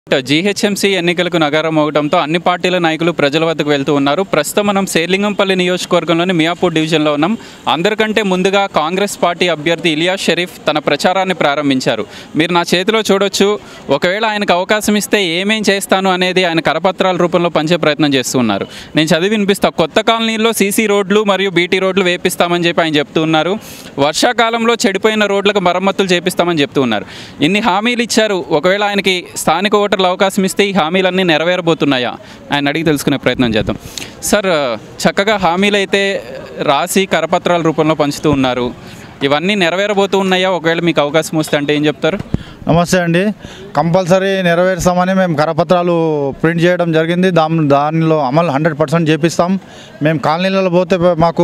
GHMC ఎన్నికలకు నగరం అవడంతో అన్ని పార్టీల నాయకులు ప్రజల వద్దకు వెళ్తూ ఉన్నారు ప్రస్తుతం మనం శేర్లింగంపల్లి నియోజకవర్గంలోని మియాపూర్ డివిజన్లో ఉన్నాం అందరికంటే ముందుగా కాంగ్రెస్ పార్టీ అభ్యర్థి ఇలియాస్ షరీఫ్ తన ప్రచారాన్ని ప్రారంభించారు మీరు నా చేతిలో చూడొచ్చు ఒకవేళ ఆయనకు అవకాశం ఇస్తే ఏమేం చేస్తాను అనేది ఆయన కరపత్రాల రూపంలో పంచే ప్రయత్నం చేస్తూ ఉన్నారు నేను చదివి వినిపిస్తా కొత్త కాలనీల్లో సీసీ రోడ్లు మరియు బీటీ రోడ్లు వేపిస్తామని చెప్పి ఆయన చెప్తూ ఉన్నారు వర్షాకాలంలో చెడిపోయిన రోడ్లకు మరమ్మతులు చేపిస్తామని చెప్తూ ఉన్నారు ఇన్ని హామీలు ఇచ్చారు ఒకవేళ ఆయనకి స్థానిక ఓటర్లు అవకాశం ఇస్తే ఈ హామీలన్నీ నెరవేరబోతున్నాయా ఆయన అడిగి తెలుసుకునే ప్రయత్నం చేద్దాం సార్ చక్కగా హామీలు అయితే రాసి కరపత్రాల రూపంలో పంచుతూ ఉన్నారు ఇవన్నీ నెరవేరబోతూ ఉన్నాయా ఒకవేళ మీకు అవకాశం వస్తే అంటే ఏం చెప్తారు నమస్తే అండి కంపల్సరీ నెరవేరుస్తామని మేము కరపత్రాలు ప్రింట్ చేయడం జరిగింది దాని దానిలో అమలు హండ్రెడ్ పర్సెంట్ చేపిస్తాం మేము కాలనీలలో పోతే మాకు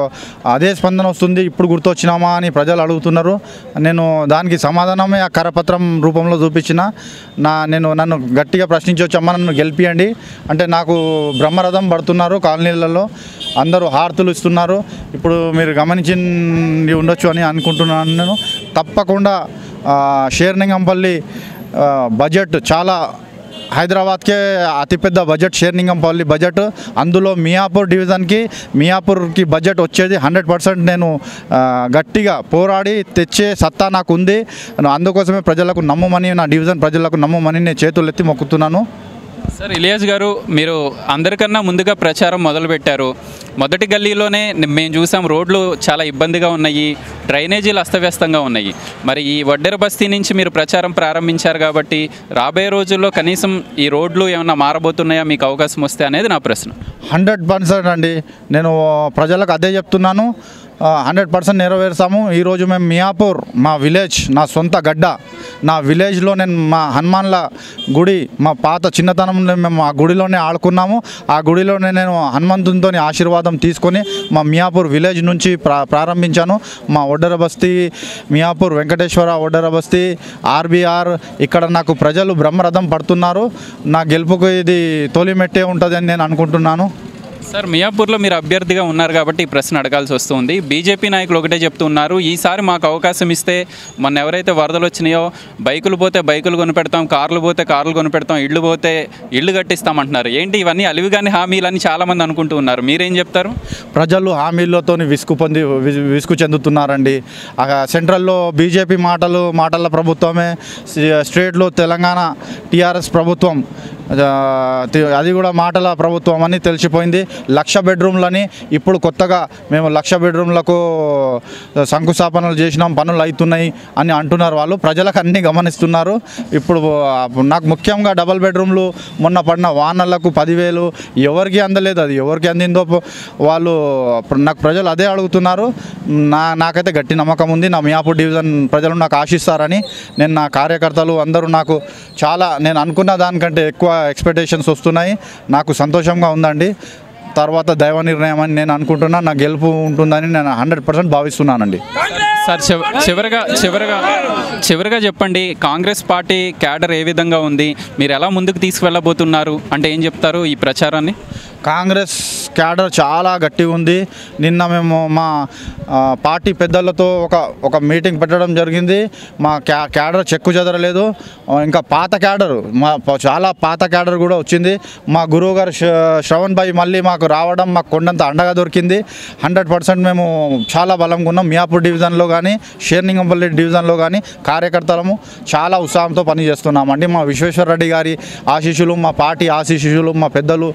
అదే స్పందన వస్తుంది ఇప్పుడు గుర్తొచ్చినామా అని ప్రజలు అడుగుతున్నారు నేను దానికి సమాధానమే ఆ కరపత్రం రూపంలో చూపించిన నా నేను నన్ను గట్టిగా ప్రశ్నించవచ్చమ్మా నన్ను గెలిపియండి అంటే నాకు బ్రహ్మరథం పడుతున్నారు కాలనీలలో అందరూ హారతులు ఇస్తున్నారు ఇప్పుడు మీరు గమనించి ఉండొచ్చు అని అనుకుంటున్నాను నేను తప్పకుండా ఆ, షేర్లింగంపల్లి ఆ, బడ్జెట్ చాలా హైదరాబాద్కే అతిపెద్ద బడ్జెట్ షేర్లింగంపల్లి బడ్జెట్ అందులో మియాపూర్ డివిజన్కి మియాపూర్కి బడ్జెట్ వచ్చేది హండ్రెడ్ పర్సెంట్ నేను ఆ, గట్టిగా పోరాడి తెచ్చే సత్తా నాకు ఉంది అందుకోసమే ప్రజలకు నమ్మమని నా డివిజన్ ప్రజలకు నమ్మమని నేను చేతులు ఎత్తి మొక్కుతున్నాను సార్ ఇలియాస్ గారు మీరు అందరికన్నా ముందుగా ప్రచారం మొదలుపెట్టారు మొదటి గల్లీలోనే మేము చూసాం రోడ్లు చాలా ఇబ్బందిగా ఉన్నాయి డ్రైనేజీలు అస్తవ్యస్తంగా ఉన్నాయి మరి ఈ వడ్డెర బస్తీ నుంచి మీరు ప్రచారం ప్రారంభించారు కాబట్టి రాబోయే రోజుల్లో కనీసం ఈ రోడ్లు ఏమైనా మారబోతున్నాయా మీకు అవకాశం వస్తే అనేది నా ప్రశ్న హండ్రెడ్ పర్సెంట్ అండి నేను ప్రజలకు అదే చెప్తున్నాను హండ్రెడ్ పర్సెంట్ నెరవేరుస్తాము ఈరోజు మేము మియాపూర్ మా విలేజ్ నా సొంత గడ్డ నా విలేజ్లో నేను మా హనుమాన్ల గుడి మా పాత చిన్నతనంలో మేము ఆ గుడిలోనే ఆడుకున్నాము ఆ గుడిలోనే నేను హనుమంతునితో ఆశీర్వాదం తీసుకొని మా మియాపూర్ విలేజ్ నుంచి ప్రా ప్రారంభించాను మా ఒడ్డర బస్తీ మియాపూర్ వెంకటేశ్వర ఒడ్డర బస్తీ ఆర్బీఆర్ ఇక్కడ నాకు ప్రజలు బ్రహ్మరథం పడుతున్నారు నా గెలుపుకు ఇది తొలిమెట్టే ఉంటుందని నేను అనుకుంటున్నాను సార్ మియాపూర్లో మీరు అభ్యర్థిగా ఉన్నారు కాబట్టి ఈ ప్రశ్న అడగాల్సి వస్తుంది బీజేపీ నాయకులు ఒకటే చెప్తున్నారు ఈసారి మాకు అవకాశం ఇస్తే మొన్న ఎవరైతే వరదలు వచ్చినాయో బైకులు పోతే బైకులు కొనిపెడతాం కార్లు పోతే కార్లు కొనిపెడతాం ఇళ్ళు పోతే ఇళ్ళు కట్టిస్తామంటున్నారు ఏంటి ఇవన్నీ అలివిగాని హామీలని చాలామంది అనుకుంటూ ఉన్నారు మీరేం చెప్తారు ప్రజలు హామీలతో విసుగు పొంది వి- విసుగు చెందుతున్నారండి ఆ సెంట్రల్లో బీజేపీ మాటలు మాటల ప్రభుత్వమే సి- స్టేట్లో తెలంగాణ టీఆర్ఎస్ ప్రభుత్వం ఆ, తి- అది కూడా మాటల ప్రభుత్వం అని తెలిసిపోయింది లక్ష బెడ్రూమ్లని ఇప్పుడు కొత్తగా మేము లక్ష బెడ్రూమ్లకు శంకుస్థాపనలు చేసినాం పనులు అవుతున్నాయి అని అంటున్నారు వాళ్ళు ప్రజలకు అన్నీ గమనిస్తున్నారు ఇప్పుడు ఆ, నాకు ముఖ్యంగా డబల్ బెడ్రూమ్లు మొన్న పడిన వానలకు పదివేలు ఎవరికి అందలేదు అది ఎవరికి అందిందో ప- వాళ్ళు ప్ర- నాకు ప్రజలు అదే అడుగుతున్నారు నా నాకైతే గట్టి నమ్మకం ఉంది నా మియాపూర్ డివిజన్ ప్రజలు నాకు ఆశిస్తారని నేను నా కార్యకర్తలు అందరూ నాకు చాలా నేను అనుకున్న దానికంటే ఎక్కువ ఎక్స్పెక్టేషన్స్ వస్తున్నాయి నాకు సంతోషంగా ఉందండి తర్వాత దైవ నిర్ణయం అని నేను అనుకుంటున్నా నా గెలుపు ఉంటుందని నేను హండ్రెడ్ పర్సెంట్ భావిస్తున్నానండి సార్ చివ- చివరగా చివరగా చివరగా చెప్పండి కాంగ్రెస్ పార్టీ క్యాడర్ ఏ విధంగా ఉంది మీరు ఎలా ముందుకు తీసుకువెళ్ళబోతున్నారు అంటే ఏం చెప్తారు ఈ ప్రచారాన్ని కాంగ్రెస్ క్యాడర్ చాలా గట్టిగా ఉంది నిన్న మేము మా ఆ, పార్టీ పెద్దలతో ఒక ఒక మీటింగ్ పెట్టడం జరిగింది మా క్యా క్యాడర్ చెక్కు చెదరలేదు ఆ, ఇంకా పాత క్యాడర్ మా ప- చాలా పాత క్యాడర్ కూడా వచ్చింది మా గురువు గారు శ్ర- శ్రవణ్ భాయ్ మళ్ళీ మాకు రావడం మాకు కొండంత అండగా దొరికింది హండ్రెడ్ పర్సెంట్ మేము చాలా బలంగా ఉన్నాం మియాపూర్ డివిజన్లో కానీ షేర్లింగంపల్లి డివిజన్లో కానీ కార్యకర్తలము చాలా ఉత్సాహంతో పనిచేస్తున్నామండి మా విశ్వేశ్వర రెడ్డి గారి ఆశీస్సులు మా పార్టీ ఆశీస్సులు మా పెద్దలు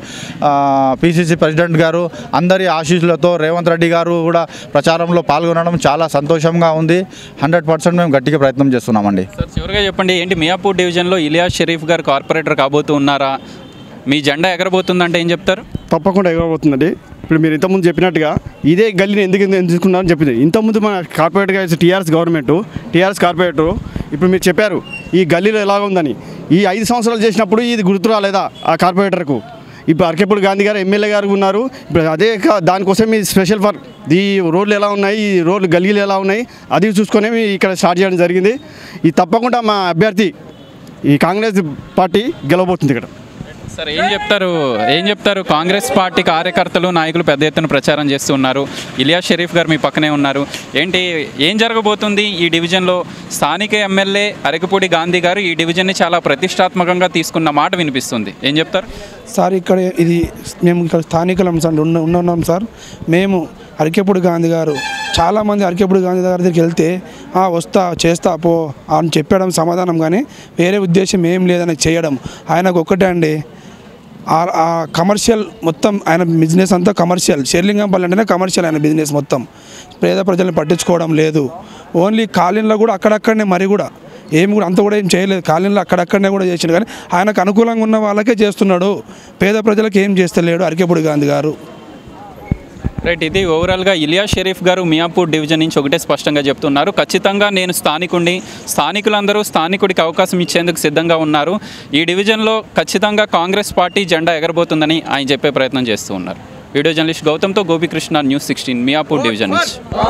పిసిసి ప్రెసిడెంట్ గారు అందరి ఆశీస్సులతో రేవంత్ రెడ్డి గారు కూడా ప్రచారంలో పాల్గొనడం చాలా సంతోషంగా ఉంది హండ్రెడ్ పర్సెంట్ మేము గట్టిగా ప్రయత్నం చేస్తున్నామండి సార్ చివరిగా చెప్పండి ఏంటి మియాపూర్ డివిజన్లో ఇలియాస్ షరీఫ్ గారు కార్పొరేటర్ కాబోతూ ఉన్నారా మీ జెండా ఎగరబోతుందంటే ఏం చెప్తారు తప్పకుండా ఎగరబోతుందండి ఇప్పుడు మీరు ఇంతకుముందు చెప్పినట్టుగా ఇదే గల్లీని ఎందుకు ఎందుకు తీసుకున్నారని చెప్పింది ఇంతకుముందు మన కార్పొరేట్గా టీఆర్ఎస్ గవర్నమెంట్ టీఆర్ఎస్ కార్పొరేటర్ ఇప్పుడు మీరు చెప్పారు ఈ గల్లీలో ఎలాగ ఉందని ఈ ఐదు సంవత్సరాలు చేసినప్పుడు ఇది గుర్తు రాలేదా ఆ కార్పొరేటర్కు ఇప్పుడు అరకెప్పుడు గాంధీ గారు ఎమ్మెల్యే గారు ఉన్నారు ఇప్పుడు అదే కా- దానికోసం మీ స్పెషల్ ఫర్ ఈ రోడ్లు ఎలా ఉన్నాయి ఈ రోడ్లు గల్లీలు ఎలా ఉన్నాయి అది చూసుకొని మీ ఇక్కడ స్టార్ట్ చేయడం జరిగింది ఇది తప్పకుండా మా అభ్యర్థి ఈ కాంగ్రెస్ పార్టీ గెలవబోతుంది ఇక్కడ సరే ఏం చెప్తారు ఏం చెప్తారు కాంగ్రెస్ పార్టీ కార్యకర్తలు నాయకులు పెద్ద ఎత్తున ప్రచారం చేస్తున్నారు ఇలియా షరీఫ్ గారు మీ పక్కనే ఉన్నారు ఏంటి ఏం జరగబోతుంది ఈ డివిజన్లో స్థానిక ఎమ్మెల్యే అరకపూడి గాంధీ గారు ఈ డివిజన్ని చాలా ప్రతిష్టాత్మకంగా తీసుకున్న మాట వినిపిస్తుంది ఏం చెప్తారు సార్ ఇక్కడ ఇది మేము ఇక్కడ స్థానికులం సార్ ఉన్న ఉన్న- ఉన్నాం సార్ మేము అరికెప్పుడు గాంధీ గారు చాలామంది అరికెప్పుడు గాంధీ గారి దగ్గరికి వెళ్తే "ఆ, వస్తా చేస్తా పో అని చెప్పడం సమాధానం కానీ వేరే ఉద్దేశం ఏం లేదని చేయడం ఆయనకు ఒక్కటే అండి ఆ- ఆ కమర్షియల్ మొత్తం ఆయన బిజినెస్ అంతా కమర్షియల్ షేర్లింగంపల్లి అంటేనే కమర్షియల్ ఆయన బిజినెస్ మొత్తం పేద ప్రజల్ని పట్టించుకోవడం లేదు ఓన్లీ కాలిన్లో కూడా అక్కడక్కడనే మరి కూడా ఏమి కూడా అంత కూడా ఏం చేయలేదు కాలిన్లో అక్కడక్కడనే కూడా చేసిండు కానీ ఆయనకు అనుకూలంగా ఉన్న వాళ్ళకే చేస్తున్నాడు పేద ప్రజలకు ఏం చేస్తలేడు అరికెప్పుడు గాంధీ గారు రైట్ ఇది ఓవరాల్గా ఇలియా షరీఫ్ గారు మియాపూర్ డివిజన్ నుంచి ఒకటే స్పష్టంగా చెప్తున్నారు ఖచ్చితంగా నేను స్థానికుడిని స్థానికులందరూ స్థానికుడికి అవకాశం ఇచ్చేందుకు సిద్ధంగా ఉన్నారు ఈ డివిజన్లో ఖచ్చితంగా కాంగ్రెస్ పార్టీ జెండా ఎగరబోతుందని ఆయన చెప్పే ప్రయత్నం చేస్తూ ఉన్నారు వీడియో జర్నలిస్ట్ గౌతమ్తో Gopikrishna news sixteen Miyapur division నుంచి